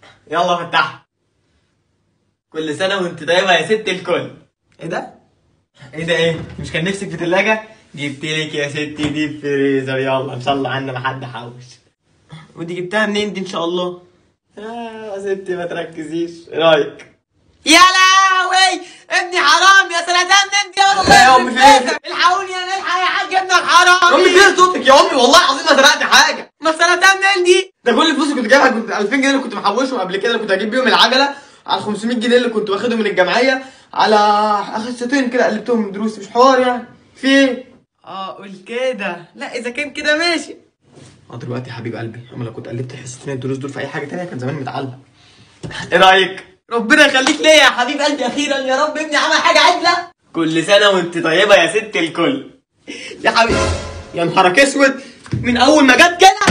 يلا فتحها كل سنة وانت طيبة يا ست الكل ايه ده؟ ايه ده ايه؟ مش كان نفسك في تلاجة؟ جبت لك يا ستي دي فريزر يلا ان شاء الله عنا ما حد حوش ودي جبتها منين دي ان شاء الله؟ آه يا ستي ما تركزيش ايه رايك؟ يا لهوي ابني حرام يا سنتين انت يا والله يا أمي في إيه؟ الحقوني يا نلحق يا حاج ابنك حرام يا امي فين صوتك يا امي والله العظيم ما سرقت حاجه ما سنتين منين دي؟ ده كل الفلوس اللي كنت جايبها كنت 2000 جنيه اللي كنت محوشهم قبل كده اللي كنت هجيب بيهم العجله على 500 جنيه اللي كنت واخدهم من الجمعيه على حصتين كده قلبتهم من دروسي مش حوار يعني في ايه؟ اه قول كده لا اذا كان كده ماشي اه دلوقتي يا حبيب قلبي اما لو كنت قلبت حصتين الدروس دول في اي حاجه تانية كان زمان متعلق ايه رايك ربنا يخليك ليا يا حبيب قلبي اخيرا يا رب ابني عمل حاجه عدله كل سنه وانت طيبه يا ست الكل يا حبيبي يا نهارك اسود من اول ما جت كده